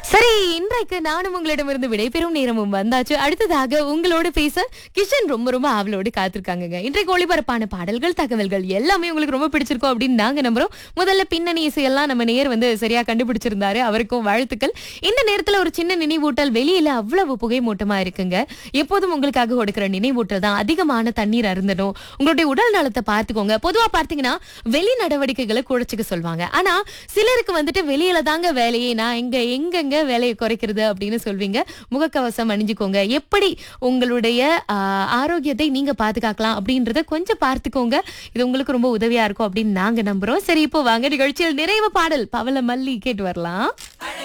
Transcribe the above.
சரி இன்றைக்கு நானும் உங்களிடமிருந்து விடைபெறும் நேரமும் வந்தாச்சு அடுத்ததாக உங்களோட பேச கிஷன் ரொம்ப ரொம்ப ஆவலோடு காத்திருக்காங்க இன்றைக்கு ஒளிபரப்பான பாடல்கள் தகவல்கள் எல்லாமே உங்களுக்கு ரொம்ப பிடிச்சிருக்கும் அப்படின்னு நாங்க நம்புறோம் முதல்ல பின்னணி இசையெல்லாம் நம்ம நேர் வந்து சரியா கண்டுபிடிச்சிருந்தாரு அவருக்கும் வாழ்த்துக்கள் இந்த நேரத்துல ஒரு சின்ன நினைவூட்டல் வெளியில அவ்வளவு புகை மூட்டமா இருக்குங்க எப்போதும் உங்களுக்காக கொடுக்கிற நினைவூட்டல் தான் அதிகமான தண்ணீர் அருந்தணும் உங்களுடைய உடல் நலத்தை பார்த்துக்கோங்க பொதுவா பார்த்தீங்கன்னா வெளி நடவடிக்கைகளை குறைச்சிக்க சொல்லுவாங்க ஆனா சிலருக்கு வந்துட்டு வெளியில தாங்க வேலையே நான் எங்க எங்கெங்க வேலையை குறைக்கிறது அப்படின்னு சொல்வீங்க முகக்கவசம் அணிஞ்சுக்கோங்க எப்படி உங்களுடைய ஆஹ், ஆரோக்கியத்தை நீங்க பாதுகாக்கலாம் அப்படின்றத கொஞ்சம் பார்த்துக்கோங்க இது உங்களுக்கு ரொம்ப உதவியா இருக்கும் அப்படின்னு நாங்க நம்புறோம் சரி இப்போ வாங்க நிகழ்ச்சியில் நிறைவு பாடல் பவள மல்லி கேட்டு வரலாம்